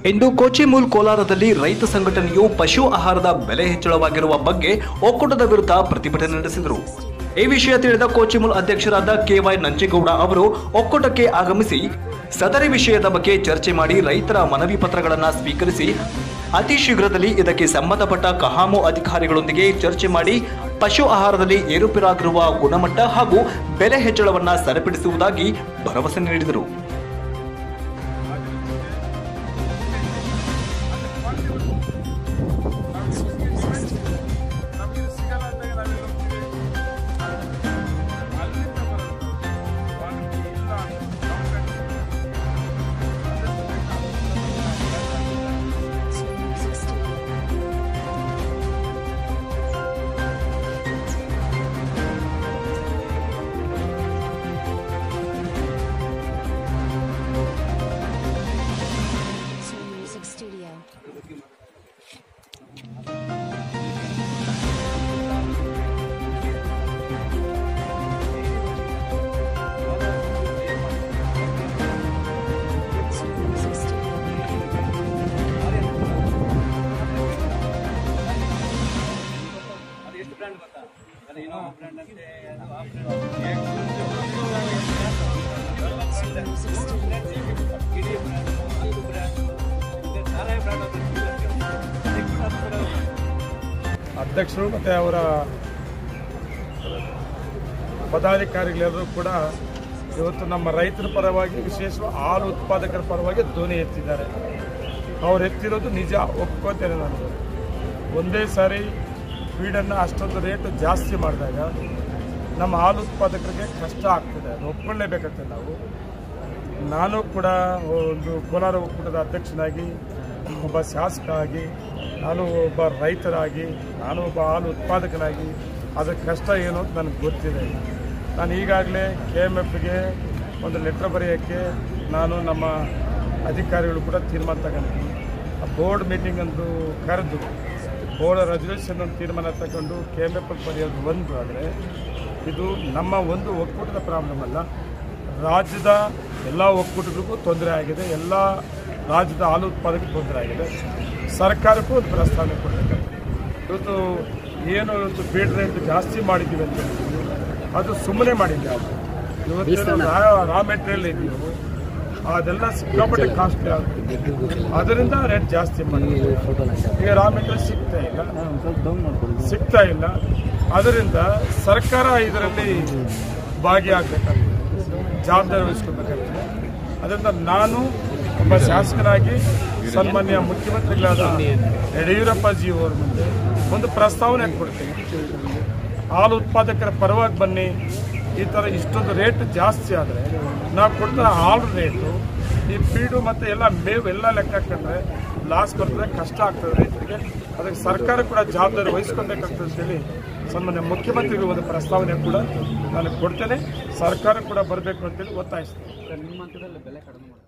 ಇಂದು ಕೋಚಿಮೂಲ್ ಕೋಲಾರದಲ್ಲಿ ರೈತ ಸಂಘಟನೆಯು ಪಶು ಆಹಾರದ ಬೆಲೆ ಹೆಚ್ಚಳವಾಗಿರುವ ಬಗ್ಗೆ ಒಕ್ಕೂಟದ ವಿರುದ್ಧ ಪ್ರತಿಭಟನೆ ನಡೆಸಿದರು ಈ ವಿಷಯ ತಿಳಿದ ಕೋಚಿಮೂಲ್ ಅಧ್ಯಕ್ಷರಾದ ಕೆವೈ ನಂಜೇಗೌಡ ಅವರು ಒಕ್ಕೂಟಕ್ಕೆ ಆಗಮಿಸಿ ಸದರಿ ವಿಷಯದ ಬಗ್ಗೆ ಚರ್ಚೆ ಮಾಡಿ ರೈತರ ಮನವಿ ಪತ್ರಗಳನ್ನು ಸ್ವೀಕರಿಸಿ ಅತಿ ಶೀಘ್ರದಲ್ಲಿ ಇದಕ್ಕೆ ಸಂಬಂಧಪಟ್ಟ ಕಹಾಮು ಅಧಿಕಾರಿಗಳೊಂದಿಗೆ ಚರ್ಚೆ ಮಾಡಿ ಪಶು ಆಹಾರದಲ್ಲಿ ಏರುಪೇರಾಗಿರುವ ಗುಣಮಟ್ಟ ಹಾಗೂ ಬೆಲೆ ಹೆಚ್ಚಳವನ್ನ ಸರಿಪಡಿಸುವುದಾಗಿ ಭರವಸೆ ನೀಡಿದರು ನಮಗೆ ಸಿಗಲ್ಲ ಅಂದಾಗ ನಾವೇನು ಹೋಗ್ತೀವಿ ಅಲ್ಲಿಂದ ಬರೋದು ಕ್ವಾಲಿಟಿ ಇಲ್ಲ Soul Music Studio. Soul Music Studio. Soul Music Studio. ಅಧ್ಯಕ್ಷರು ಮತ್ತು ಅವರ ಪದಾಧಿಕಾರಿಗಳೆಲ್ಲರೂ ಕೂಡ ಇವತ್ತು ನಮ್ಮ ರೈತರ ಪರವಾಗಿ ವಿಶೇಷವಾಗಿ ಹಾಲು ಉತ್ಪಾದಕರ ಪರವಾಗಿ ಧ್ವನಿ ಎತ್ತಿದ್ದಾರೆ ಅವ್ರು ಎತ್ತಿರೋದು ನಿಜ ಒಪ್ಕೋತೇನೆ ನಾನು ಒಂದೇ ಸಾರಿ ಫೀಡನ್ನು ಅಷ್ಟೊಂದು ರೇಟು ಜಾಸ್ತಿ ಮಾಡಿದಾಗ ನಮ್ಮ ಹಾಲು ಉತ್ಪಾದಕರಿಗೆ ಕಷ್ಟ ಆಗ್ತದೆ ಅದು ಒಪ್ಕೊಳ್ಳೇಬೇಕಾಗ್ತದೆ ನಾವು ನಾನು ಕೂಡ ಒಂದು ಕೋಲಾರ ಒಕ್ಕೂಟದ ಅಧ್ಯಕ್ಷನಾಗಿ ಒಬ್ಬ ಶಾಸಕ ಆಗಿ ನಾನು ಒಬ್ಬ ರೈತರಾಗಿ ನಾನು ಒಬ್ಬ ಹಾಲು ಉತ್ಪಾದಕನಾಗಿ ಅದರ ಕಷ್ಟ ಏನು ಅಂತ ನನಗೆ ಗೊತ್ತಿದೆ ನಾನು ಈಗಾಗಲೇ ಕೆ ಎಮ್ ಎಫ್ಗೆ ಒಂದು ಲೆಟ್ರ್ ಬರೆಯೋಕ್ಕೆ ನಾನು ನಮ್ಮ ಅಧಿಕಾರಿಗಳು ಕೂಡ ತೀರ್ಮಾನ ತಗೊಂಡಿದ್ದೀನಿ ಆ ಬೋರ್ಡ್ ಮೀಟಿಂಗ್ ಒಂದು ಕರೆದು ಬೋರ್ಡ್ ರೆಸಲ್ಯೂಷನ್ ಒಂದು ತೀರ್ಮಾನ ತಗೊಂಡು ಕೆ ಎಮ್ ಎಫ್ ಬರೆಯೋದು ಒಂದು ಆದರೆ ಇದು ನಮ್ಮ ಒಂದು ಒಕ್ಕೂಟದ ಪ್ರಾಬ್ಲಮ್ ಅಲ್ಲ ರಾಜ್ಯದ ಎಲ್ಲ ಒಕ್ಕೂಟಗಳಿಗೂ ತೊಂದರೆ ಆಗಿದೆ ಎಲ್ಲ ರಾಜ್ಯದ ಹಾಲು ಉತ್ಪಾದಕರಿಗೆ ತೊಂದರೆ ಆಗಿದೆ ಸರ್ಕಾರಕ್ಕೂ ಒಂದು ಪ್ರಸ್ತಾವನೆ ಕೊಡಬೇಕಾಗ್ತದೆ ಇವತ್ತು ಏನು ಇವತ್ತು ಫೀಡ್ ರೇಟ್ ಜಾಸ್ತಿ ಮಾಡಿದ್ದೀವಿ ಅಂತ ಹೇಳ್ತೀವಿ, ಅದು ಸುಮ್ಮನೆ ಮಾಡಿದ್ದೆ ಅದು ಇವತ್ತು ರಾ ಮೆಟೀರಿಯಲ್ ಇದೆಯೋ ಅದೆಲ್ಲ ಸಿಕ್ಕಾಪಟ್ಟೆ ಕಾಸ್ಟ್ಲಿ ಆಗುತ್ತೆ ಅದರಿಂದ ರೇಟ್ ಜಾಸ್ತಿ ಮಾಡಿದ್ದೀವಿ ಈಗ ರಾ ಮೆಟೀರಿಯಲ್ ಸಿಗ್ತಾ ಇಲ್ಲ ಸಿಗ್ತಾ ಇಲ್ಲ ಅದರಿಂದ ಸರ್ಕಾರ ಇದರಲ್ಲಿ ಭಾಗಿಯಾಗಬೇಕಾಗ್ತದೆ ಜವಾಬ್ದಾರಿ ವಹಿಸ್ಕೋಬೇಕಾಗ್ತದೆ ಅದರಿಂದ ನಾನು ಒಬ್ಬ ಶಾಸಕನಾಗಿ ಸನ್ಮಾನ್ಯ ಮುಖ್ಯಮಂತ್ರಿಗಳಾದ ಯಡಿಯೂರಪ್ಪಾಜಿ ಅವರ ಮುಂದೆ ಒಂದು ಪ್ರಸ್ತಾವನೆ ಕೊಡ್ತೀನಿ ಹಾಲು ಉತ್ಪಾದಕರ ಪರವಾಗಿ ಬನ್ನಿ ಈ ಥರ ಇಷ್ಟೊಂದು ರೇಟ್ ಜಾಸ್ತಿ ಆದರೆ ನಾವು ಕೊಡ್ತಾ ಹಾಲು ರೇಟು ಈ ಫೀಡು ಮತ್ತು ಎಲ್ಲ ಮೇವು ಎಲ್ಲ ಲೆಕ್ಕ ಹಾಕೊಂಡ್ರೆ ಲಾಸ್ ಬರ್ತದೆ ಕಷ್ಟ ಆಗ್ತದೆ ರೈತರಿಗೆ ಅದಕ್ಕೆ ಸರ್ಕಾರ ಕೂಡ ಜವಾಬ್ದಾರಿ ವಹಿಸ್ಕೊಬೇಕಾಗ್ತದೆ ಅಂತೇಳಿ ಸನ್ಮಾನ್ಯ ಮುಖ್ಯಮಂತ್ರಿಗಳು ಒಂದು ಪ್ರಸ್ತಾವನೆ ಕೂಡ ನಾನು ಕೊಡ್ತೇನೆ ಸರ್ಕಾರ ಕೂಡ ಬರಬೇಕು ಅಂತೇಳಿ ಒತ್ತಾಯಿಸ್ತೇನೆ ನಿಮ್ಮ ಹಂತದಲ್ಲಿ ಬೆಲೆ ಕಡಿಮೆ ಮಾಡಿ